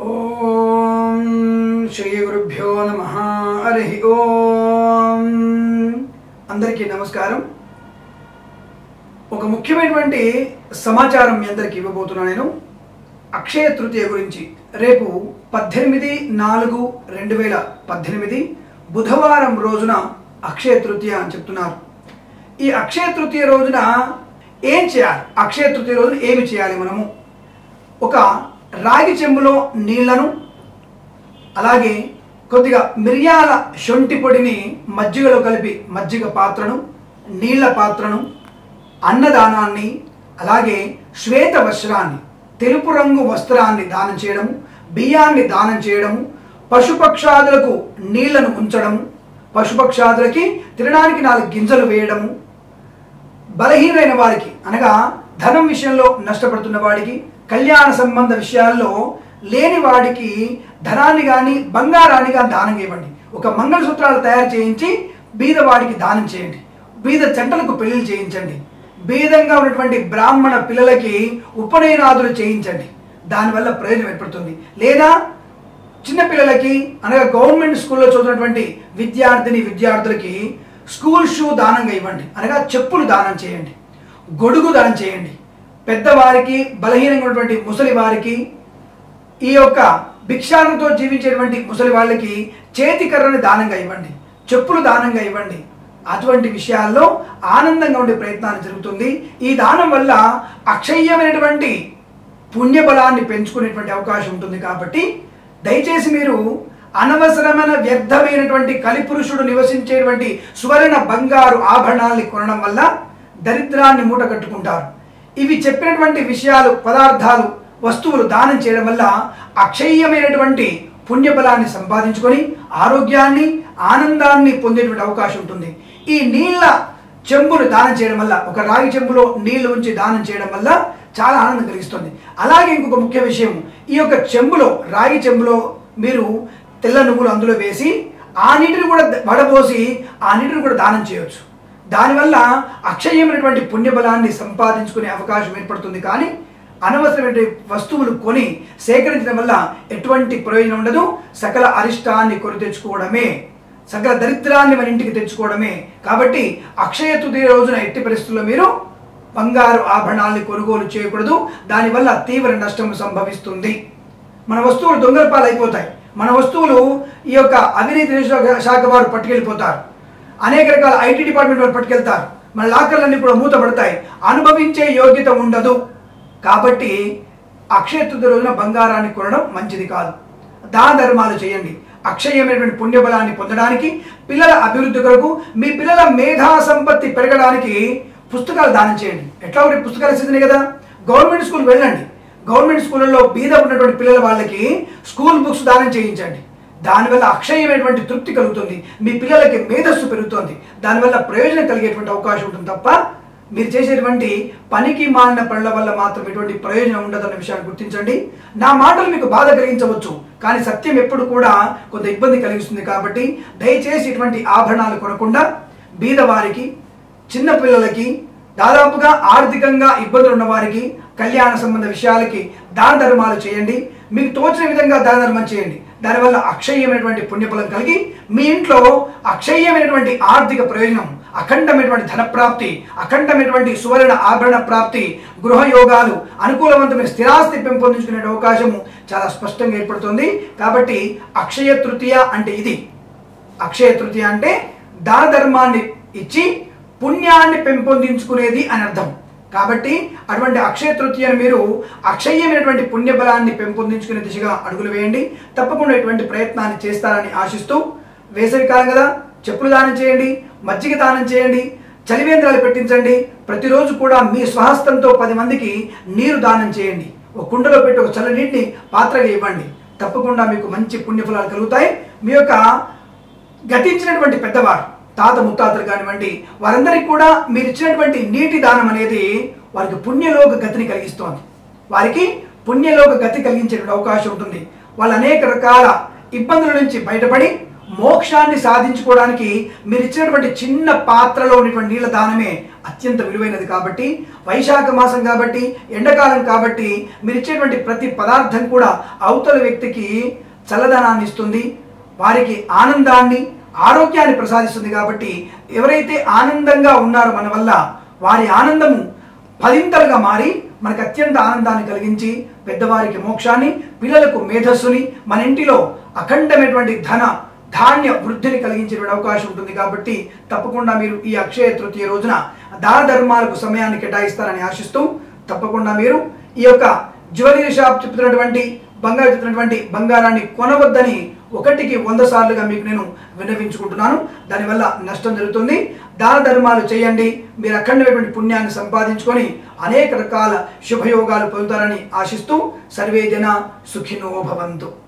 ఓం శ్రీ గురుభ్యో నమ హరి ఓం అందరికీ నమస్కారం ఒక ముఖ్యమైనటువంటి సమాచారం మీ అందరికి ఇవ్వబోతున్నాను నేను అక్షయ తృతీయ గురించి రేపు పద్దెనిమిది నాలుగు రెండు వేల పద్దెనిమిది బుధవారం రోజున అక్షయ తృతీయ అని చెప్తున్నారు ఈ అక్షయ తృతీయ రోజున ఏం చేయాలి అక్షయ తృతీయ రోజున ఏమి చేయాలి మనము ఒక రాగి చెంబులో నీళ్లను అలాగే కొద్దిగా మిరియాల శొంఠి పొడిని మజ్జిగలో కలిపి మజ్జిగ పాత్రను నీళ్ల పాత్రను అన్నదానాన్ని అలాగే శ్వేత వస్త్రాన్ని తెలుపు రంగు వస్త్రాన్ని దానం చేయడము బియ్యాన్ని దానం చేయడము పశుపక్షాదులకు నీళ్లను ఉంచడము పశుపక్షాదులకి తినడానికి నాలుగు గింజలు వేయడము బలహీనమైన వారికి అనగా ధనం విషయంలో నష్టపడుతున్న వాడికి కళ్యాణ సంబంధ విషయాల్లో లేని వాడికి ధనాన్ని కానీ బంగారాన్ని కానీ దానం ఇవ్వండి ఒక మంగళసూత్రాలు తయారు చేయించి బీదవాడికి దానం చేయండి బీద జంటలకు పెళ్లిళ్ళు చేయించండి బీదంగా ఉన్నటువంటి బ్రాహ్మణ పిల్లలకి ఉపనయనాదులు చేయించండి దానివల్ల ప్రయోజనం ఏర్పడుతుంది లేదా చిన్నపిల్లలకి అనగా గవర్నమెంట్ స్కూల్లో చదువుతున్నటువంటి విద్యార్థిని విద్యార్థులకి స్కూల్ షూ దానంగా ఇవ్వండి అనగా చెప్పులు దానం చేయండి గొడుగు దానం చేయండి పెద్దవారికి బలహీనంగా ఉన్నటువంటి ముసలి వారికి ఈ యొక్క భిక్షాలతో జీవించేటువంటి ముసలి వాళ్ళకి చేతి కర్రని దానంగా ఇవ్వండి చెప్పులు దానంగా ఇవ్వండి అటువంటి విషయాల్లో ఆనందంగా ఉండే ప్రయత్నాలు జరుగుతుంది ఈ దానం వల్ల అక్షయ్యమైనటువంటి పుణ్యబలాన్ని పెంచుకునేటువంటి అవకాశం ఉంటుంది కాబట్టి దయచేసి మీరు అనవసరమైన వ్యర్థమైనటువంటి కలిపురుషుడు నివసించేటువంటి సువర్ణ బంగారు ఆభరణాల్ని కొనడం వల్ల దరిద్రాన్ని మూట కట్టుకుంటారు ఇవి చెప్పినటువంటి విషయాలు పదార్థాలు వస్తువులు దానం చేయడం వల్ల అక్షయ్యమైనటువంటి పుణ్యబలాన్ని సంపాదించుకొని ఆరోగ్యాన్ని ఆనందాన్ని పొందేటువంటి అవకాశం ఉంటుంది ఈ నీళ్ళ చెంబును దానం చేయడం వల్ల ఒక రాగి చెంబులో నీళ్లు ఉంచి దానం చేయడం వల్ల చాలా ఆనందం కలిగిస్తుంది అలాగే ఇంకొక ముఖ్య విషయం ఈ యొక్క చెంబులో రాగి చెంబులో మీరు తెల్ల నువ్వులు అందులో వేసి ఆ నీటిని కూడా వడబోసి ఆ నీటిని కూడా దానం చేయవచ్చు దానివల్ల అక్షయమైనటువంటి పుణ్యబలాన్ని సంపాదించుకునే అవకాశం ఏర్పడుతుంది కానీ అనవసరమైన వస్తువులు కొని సేకరించడం వల్ల ఎటువంటి ప్రయోజనం ఉండదు సకల అరిష్టాన్ని కొని తెచ్చుకోవడమే సకల దరిద్రాన్ని మన ఇంటికి తెచ్చుకోవడమే కాబట్టి అక్షయ తృతీయ రోజున ఎట్టి పరిస్థితుల్లో మీరు బంగారు ఆభరణాల్ని కొనుగోలు చేయకూడదు దానివల్ల తీవ్ర నష్టం సంభవిస్తుంది మన వస్తువులు దొంగల పాలైపోతాయి మన వస్తువులు ఈ యొక్క అవినీతి శాఖ వారు పట్టుకెళ్ళిపోతారు అనేక రకాల ఐటీ డిపార్ట్మెంట్ వారు పట్టుకెళ్తారు మన లాకర్లన్నీ కూడా మూతపడతాయి అనుభవించే యోగ్యత ఉండదు కాబట్టి అక్షయ తృతీయ రోజున బంగారాన్ని కొనడం మంచిది కాదు దాన ధర్మాలు చేయండి అక్షయమైనటువంటి పుణ్యబలాన్ని పొందడానికి పిల్లల అభివృద్ధి కొరకు మీ పిల్లల మేధా సంపత్తి పెరగడానికి పుస్తకాలు దానం చేయండి ఎట్లా ఒకటి పుస్తకాల సీజనే కదా గవర్నమెంట్ స్కూల్ వెళ్ళండి గవర్నమెంట్ స్కూళ్ళలో బీద ఉన్నటువంటి పిల్లల వాళ్ళకి స్కూల్ బుక్స్ దానం చేయించండి దానివల్ల అక్షయమైనటువంటి తృప్తి కలుగుతుంది మీ పిల్లలకి మేధస్సు పెరుగుతుంది దానివల్ల ప్రయోజనం కలిగేటువంటి అవకాశం ఉంటుంది తప్ప మీరు చేసేటువంటి పనికి మాలిన పనుల వల్ల మాత్రం ఎటువంటి ప్రయోజనం ఉండదన్న విషయాన్ని గుర్తించండి నా మాటలు మీకు బాధ కలిగించవచ్చు కానీ సత్యం ఎప్పుడు కూడా కొంత ఇబ్బంది కలిగిస్తుంది కాబట్టి దయచేసి ఇటువంటి ఆభరణాలు కొనకుండా బీదవారికి చిన్న పిల్లలకి దాదాపుగా ఆర్థికంగా ఇబ్బందులు ఉన్న వారికి కళ్యాణ సంబంధ విషయాలకి దాన ధర్మాలు చేయండి మీకు తోచిన విధంగా దాన ధర్మం చేయండి దానివల్ల అక్షయ్యమైనటువంటి పుణ్యఫలం కలిగి మీ ఇంట్లో అక్షయ్యమైనటువంటి ఆర్థిక ప్రయోజనం అఖండమైనటువంటి ధన ప్రాప్తి అఖండమైనటువంటి సువర్ణ ఆభరణ ప్రాప్తి గృహయోగాలు అనుకూలవంతమైన స్థిరాస్తి పెంపొందించుకునే అవకాశము చాలా స్పష్టంగా ఏర్పడుతుంది కాబట్టి అక్షయ తృతీయ అంటే ఇది అక్షయ తృతీయ అంటే దాన ధర్మాన్ని ఇచ్చి పుణ్యాన్ని పెంపొందించుకునేది అని అర్థం కాబట్టి అటువంటి అక్షయ తృతీయను మీరు అక్షయమైనటువంటి పుణ్యబలాన్ని పెంపొందించుకునే దిశగా అడుగులు వేయండి తప్పకుండా ఇటువంటి ప్రయత్నాన్ని చేస్తారని ఆశిస్తూ వేసవికాలం కదా చెప్పులు దానం చేయండి మజ్జిగ దానం చేయండి చలివేంద్రాలు పెట్టించండి ప్రతిరోజు కూడా మీ స్వహస్తంతో పది మందికి నీరు దానం చేయండి ఒక కుండలో పెట్టి ఒక చల్ల నీటిని పాత్రగా ఇవ్వండి తప్పకుండా మీకు మంచి పుణ్యఫలాలు కలుగుతాయి మీ యొక్క గతించినటువంటి పెద్దవారు తాత ముత్తాతలు కానివ్వండి వారందరికీ కూడా మీరు ఇచ్చినటువంటి నీటి దానం అనేది వారికి పుణ్యలోక గతిని కలిగిస్తోంది వారికి పుణ్యలోక గతి కలిగించే అవకాశం ఉంటుంది వాళ్ళు అనేక రకాల ఇబ్బందుల నుంచి బయటపడి మోక్షాన్ని సాధించుకోవడానికి మీరు ఇచ్చినటువంటి చిన్న పాత్రలో ఉన్నటువంటి నీళ్ళ దానమే అత్యంత విలువైనది కాబట్టి వైశాఖ మాసం కాబట్టి ఎండాకాలం కాబట్టి మీరు ఇచ్చేటువంటి ప్రతి పదార్థం కూడా అవతల వ్యక్తికి చల్లదనాన్ని ఇస్తుంది వారికి ఆనందాన్ని ఆరోగ్యాన్ని ప్రసాదిస్తుంది కాబట్టి ఎవరైతే ఆనందంగా ఉన్నారో మన వల్ల వారి ఆనందము పదింతలుగా మారి మనకు అత్యంత ఆనందాన్ని కలిగించి పెద్దవారికి మోక్షాన్ని పిల్లలకు మేధస్సుని మన ఇంటిలో అఖండమైనటువంటి ధన ధాన్య వృద్ధిని కలిగించేటువంటి అవకాశం ఉంటుంది కాబట్టి తప్పకుండా మీరు ఈ అక్షయ తృతీయ రోజున దాన ధర్మాలకు సమయాన్ని కేటాయిస్తారని ఆశిస్తూ తప్పకుండా మీరు ఈ యొక్క జ్యువెలరీ షాప్ చెప్తున్నటువంటి బంగారు చెప్తున్నటువంటి బంగారాన్ని కొనవద్దని ఒకటికి వంద సార్లుగా మీకు నేను విన్నవించుకుంటున్నాను దానివల్ల నష్టం జరుగుతుంది దాన ధర్మాలు చేయండి మీరు అఖండమైనటువంటి పుణ్యాన్ని సంపాదించుకొని అనేక రకాల శుభయోగాలు పొందుతారని ఆశిస్తూ సర్వే జన సుఖినో భవంతు